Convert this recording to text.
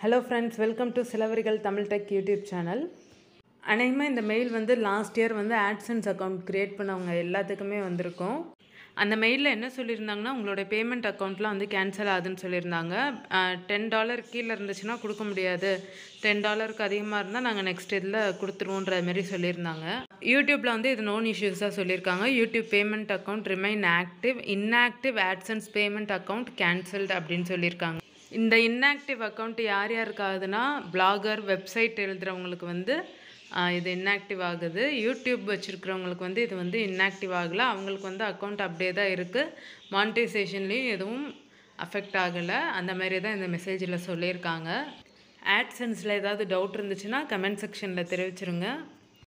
hello friends welcome to சிலவரிகள் Tamil tech YouTube channel அநேகமாக இந்த மெயில் வந்து லாஸ்ட் இயர் வந்து ஆட்சன்ஸ் அக்கௌண்ட் க்ரியேட் பண்ணவங்க எல்லாத்துக்குமே வந்திருக்கும் அந்த மெயிலில் என்ன சொல்லியிருந்தாங்கன்னா உங்களோட பேமெண்ட் அக்கௌண்ட்லாம் வந்து கேன்சல் ஆகுதுன்னு சொல்லியிருந்தாங்க டென் டாலர் கீழே இருந்துச்சுன்னா கொடுக்க முடியாது டென் டாலருக்கு அதிகமாக இருந்தால் நாங்கள் நெக்ஸ்ட் இதில் கொடுத்துருவோன்ற மாதிரி சொல்லியிருந்தாங்க யூடியூப்பில் வந்து இது நோன் இஷ்யூஸாக சொல்லியிருக்காங்க YouTube payment account remain active inactive AdSense payment account cancelled அப்படின்னு சொல்லியிருக்காங்க இந்த இன்ஆக்டிவ் அக்கௌண்ட் யார் யாருக்கு ஆகுதுன்னா பிளாகர் வெப்சைட் எழுதுகிறவங்களுக்கு வந்து ஆஹ், இது இன்ஆக்டிவ் ஆகுது யூடியூப் வச்சுருக்கிறவங்களுக்கு வந்து இது வந்து இன்ஆக்டிவ் ஆகலை அவங்களுக்கு வந்து அக்கௌண்ட் அப்படியே தான் இருக்குது மானிட்டைசேஷன்லேயும் எதுவும் அஃபெக்ட் ஆகலை அந்த மாதிரி தான் இந்த மெசேஜில் சொல்லியிருக்காங்க ஆட்சன்ஸில் ஏதாவது டவுட் இருந்துச்சுன்னா கமெண்ட் செக்ஷனில் தெரிவிச்சிருங்க